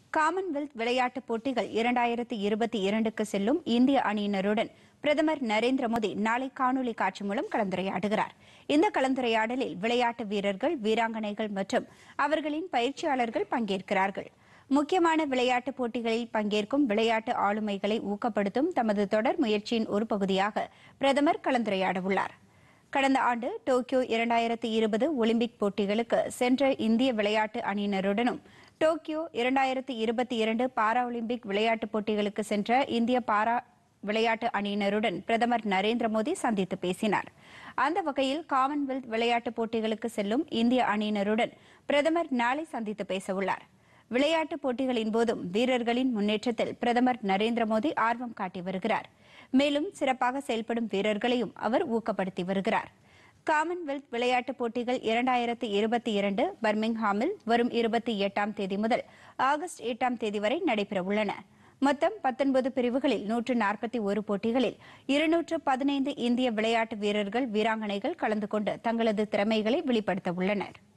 Commonwealth விளையாட்டுப் போட்டிகள் இரண்டாயிரத்தி இருபத்தி இரண்டுக்கு செல்லும் இந்திய அணியினருடன் பிரதமர் நரேந்திர மோடி நாளை காணொலி காட்சி மூலம் கலந்துரையாடுகிறார் இந்த கலந்துரையாடலில் விளையாட்டு வீரர்கள் வீராங்கனைகள் மற்றும் அவர்களின் பயிற்சியாளர்கள் பங்கேற்கிறார்கள் முக்கியமான விளையாட்டுப் போட்டிகளில் பங்கேற்கும் விளையாட்டு ஆளுமைகளை ஊக்கப்படுத்தும் தமது தொடர் முயற்சியின் ஒரு பகுதியாக பிரதமர் கலந்துரையாடவுள்ளார் கடந்த ஆண்டு டோக்கியோ இரண்டாயிரத்தி இருபது ஒலிம்பிக் போட்டிகளுக்கு சென்ற இந்திய விளையாட்டு அணியினருடனும் டோக்கியோ இரண்டாயிரத்தி இருபத்தி இரண்டு பாரா ஒலிம்பிக் விளையாட்டுப் போட்டிகளுக்கு சென்ற இந்திய பாரா விளையாட்டு அணியினருடன் பிரதமர் நரேந்திர மோடி சந்தித்து பேசினார் அந்த வகையில் காமன்வெல்த் விளையாட்டுப் போட்டிகளுக்கு செல்லும் இந்திய அணியினருடன் பிரதமர் நாளை சந்தித்து பேசவுள்ளார் விளையாட்டுப் போட்டிகளின் போதும் வீரர்களின் முன்னேற்றத்தில் பிரதமர் நரேந்திர மோடி ஆர்வம் காட்டி வருகிறார் மேலும் சிறப்பாக செயல்படும் வீரர்களையும் அவர் ஊக்கப்படுத்தி வருகிறார் காமன்வெல்த் விளையாட்டுப் போட்டிகள் இரண்டாயிரத்தி இருபத்தி இரண்டு பர்மிங்ஹாமில் வரும் இருபத்தி எட்டாம் தேதி முதல் ஆகஸ்ட் எட்டாம் தேதி வரை நடைபெறவுள்ளன மொத்தம் பத்தொன்பது பிரிவுகளில் நூற்று நாற்பத்தி ஒரு போட்டிகளில் இருநூற்று பதினைந்து இந்திய விளையாட்டு வீரர்கள் வீராங்கனைகள் கலந்து கொண்டு தங்களது திறமைகளை வெளிப்படுத்த உள்ளனர்